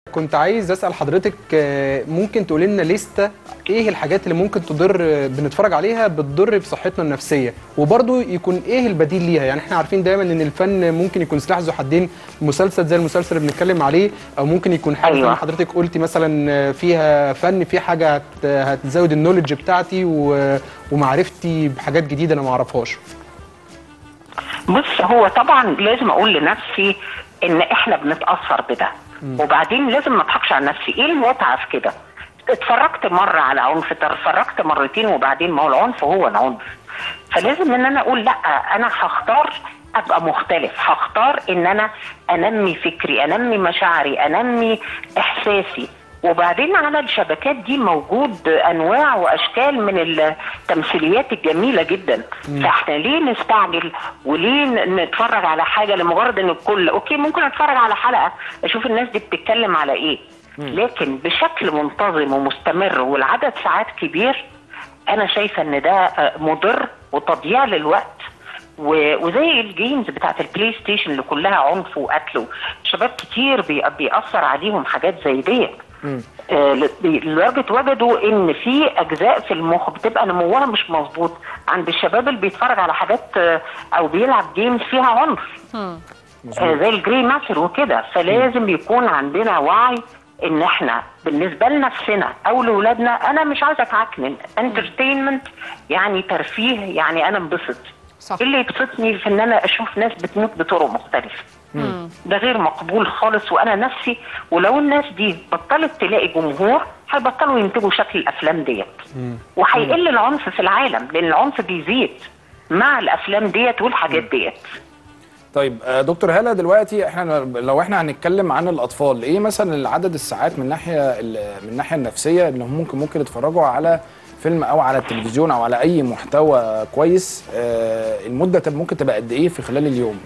كنت عايز اسال حضرتك آه، ممكن تقول لنا لسته ايه الحاجات اللي ممكن تضر آه، بنتفرج عليها بتضر بصحتنا النفسيه وبرضه يكون ايه البديل ليها يعني احنا عارفين دايما ان الفن ممكن يكون سلاح ذو حدين مسلسل زي المسلسل اللي بنتكلم عليه او ممكن يكون حاجه أيوة. زي ما حضرتك قلتي مثلا آه، فيها فن في حاجه هت- هتزود النولج بتاعتي و- ومعرفتي بحاجات جديده انا ما اعرفهاش بص هو طبعا لازم اقول لنفسي ان احنا بنتاثر بده وبعدين لازم ما اضحكش على نفسي ايه المتعه في كده اتفرجت مره على عنف اتفرجت مرتين وبعدين ما هو العنف هو العنف فلازم ان انا اقول لا انا هختار ابقى مختلف هختار ان انا انمي فكري انمي مشاعري انمي احساسي وبعدين على الشبكات دي موجود انواع واشكال من التمثيليات الجميله جدا فاحنا ليه نستعجل وليه ن- نتفرج على حاجه لمجرد ان الكل اوكي ممكن اتفرج على حلقه اشوف الناس دي بتتكلم على ايه لكن بشكل منتظم ومستمر والعدد ساعات كبير انا شايفه ان ده آه، مضر وتضييع للوقت و- وزي الجيمز بتاعت البلاي ستيشن اللي كلها عنف وقتل شباب كتير بي- بيأثر عليهم حاجات زي ديت آه، ل- بي- لدرجه وجدوا ان في اجزاء في المخ بتبقى نموها مش مظبوط عند الشباب اللي بيتفرج على حاجات آه، او بيلعب جيمز فيها عنف آه، زي الجري ماتر وكده فلازم يكون عندنا وعي ان احنا بالنسبه لنفسنا او لاولادنا انا مش عايزه اتعكنن انترتينمنت يعني ترفيه يعني انا انبسط صح. إيه اللي يبسطني في ان انا اشوف ناس بتموت بطرق مختلفه ده غير مقبول خالص وانا نفسي ولو الناس دي بطلت تلاقي جمهور هيبطلوا ينتجوا شكل الافلام ديت وهيقل العنف في العالم لان العنف بيزيد مع الافلام ديت والحاجات ديت طيب آه، دكتور هاله دلوقتي احنا لو احنا هنتكلم عن الاطفال ايه مثلا عدد الساعات من ناحيه ال- من الناحيه النفسيه انهم ممكن ممكن يتفرجوا على فيلم او على التلفزيون او على اي محتوى كويس آه، المده تب- ممكن تبقى قد ايه في خلال اليوم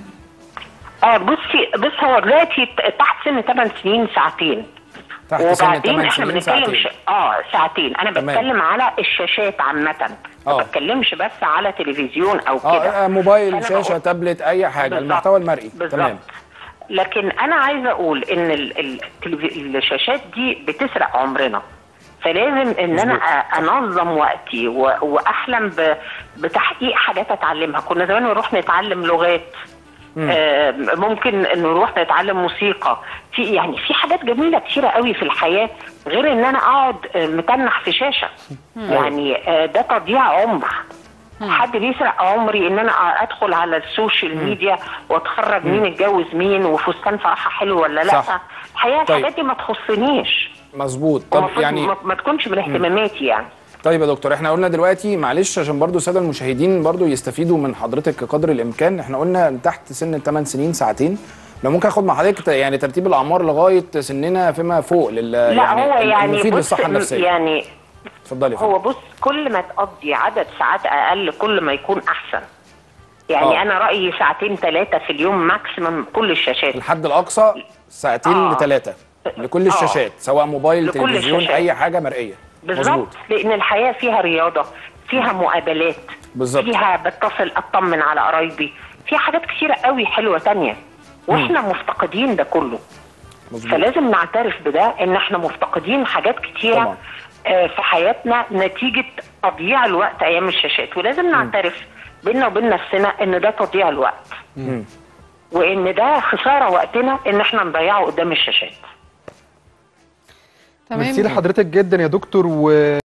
اه بصي بص هو دلوقتي ت- تحت سن 8 سنين ساعتين تحت سن وبعدين 8 احنا سنين بنتكلم ساعتين ش... اه ساعتين انا تمام. بتكلم على الشاشات عامه ما آه. بتكلمش بس على تلفزيون او اه كده آه، موبايل فأنا شاشه بقول- تابلت اي حاجه بالظبط. المحتوى المرئي بالظبط. تمام لكن انا عايزه اقول ان ال- ال- التلف- الشاشات دي بتسرق عمرنا فلازم ان انا أ- انظم وقتي و- واحلم ب- بتحقيق حاجات اتعلمها كنا زمان نروح نتعلم لغات آه، ممكن نروح نتعلم موسيقى في يعني في حاجات جميله كتيره قوي في الحياه غير ان انا اقعد آه، متنح في شاشه يعني آه، ده تضييع عمر حد بيسرق عمري ان انا ادخل على السوشيال ميديا واتخرج مين اتجوز مين وفستان فرحه حلو ولا لا صح. الحقيقه طيب. الحاجات دي ما تخصنيش مظبوط طب ومفروض يعني ما, ما تكونش من اهتماماتي يعني طيب يا دكتور احنا قلنا دلوقتي معلش عشان برضو الساده المشاهدين برضو يستفيدوا من حضرتك قدر الامكان احنا قلنا تحت سن 8 سنين ساعتين لو ممكن اخد مع حضرتك ت- يعني ترتيب الاعمار لغايه سننا فيما فوق لل لا يعني هو يعني المفيد بص للصحه النفسيه يعني اتفضلي يا فندم. هو بص كل ما تقضي عدد ساعات اقل كل ما يكون احسن يعني آه. انا رايي ساعتين ثلاثه في اليوم ماكسيمم كل الشاشات الحد الاقصى ساعتين آه. لثلاثه لكل آه. الشاشات سواء موبايل لكل تلفزيون الشاشات. اي حاجه مرئيه بالظبط لان الحياه فيها رياضه فيها مقابلات بالظبط. فيها بتصل اطمن على قرايبي فيها حاجات كتيره قوي حلوه تانية واحنا مفتقدين ده كله مظبوط فلازم نعترف بده ان احنا مفتقدين حاجات كتيره طبعا. آه، في حياتنا نتيجه تضييع الوقت ايام الشاشات ولازم نعترف بيننا وبين نفسنا ان ده تضييع الوقت مم. وان ده خساره وقتنا ان احنا نضيعه قدام الشاشات تمام ميرسي لحضرتك جدا يا دكتور و